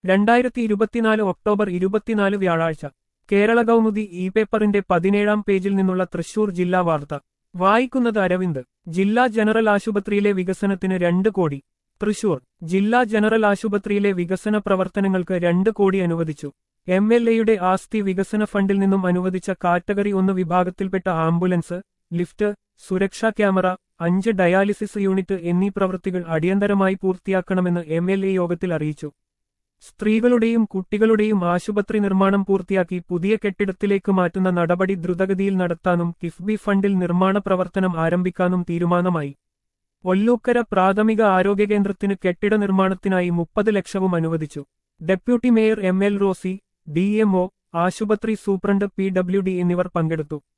രണ്ടായിരത്തി ഇരുപത്തിനാല് ഒക്ടോബർ ഇരുപത്തിനാല് വ്യാഴാഴ്ച കേരള കൗമുദി ഇ പേപ്പറിന്റെ പതിനേഴാം പേജിൽ നിന്നുള്ള തൃശൂർ ജില്ലാ വാർത്ത വായിക്കുന്നത് അരവിന്ദ് ജില്ലാ ജനറൽ ആശുപത്രിയിലെ വികസനത്തിന് രണ്ട് കോടി തൃശൂർ ജില്ലാ ജനറൽ ആശുപത്രിയിലെ വികസന പ്രവർത്തനങ്ങൾക്ക് രണ്ട് കോടി അനുവദിച്ചു എം എൽ എയുടെ ആസ്തി വികസന ഫണ്ടിൽ നിന്നും അനുവദിച്ച കാറ്റഗറി ഒന്ന് വിഭാഗത്തിൽപ്പെട്ട ആംബുലൻസ് ലിഫ്റ്റ് സുരക്ഷാ ക്യാമറ അഞ്ച് ഡയാലിസിസ് യൂണിറ്റ് എന്നീ പ്രവൃത്തികൾ അടിയന്തരമായി പൂർത്തിയാക്കണമെന്ന് എം എൽ എ യോഗത്തിൽ അറിയിച്ചു സ്ത്രീകളുടെയും കുട്ടികളുടെയും ആശുപത്രി നിർമ്മാണം പൂർത്തിയാക്കി പുതിയ കെട്ടിടത്തിലേക്ക് മാറ്റുന്ന നടപടി ദ്രുതഗതിയിൽ നടത്താനും കിഫ്ബി ഫണ്ടിൽ നിർമ്മാണ പ്രവർത്തനം ആരംഭിക്കാനും തീരുമാനമായി ഒല്ലൂക്കര പ്രാഥമിക ആരോഗ്യ കേന്ദ്രത്തിന് കെട്ടിട നിർമ്മാണത്തിനായി മുപ്പത് ലക്ഷവും അനുവദിച്ചു deputy mayor M L Rosy D M O ആശുപത്രി സൂപ്രണ്ട് പി ഡബ്ല്യു ഡി എന്നിവർ പങ്കെടുത്തു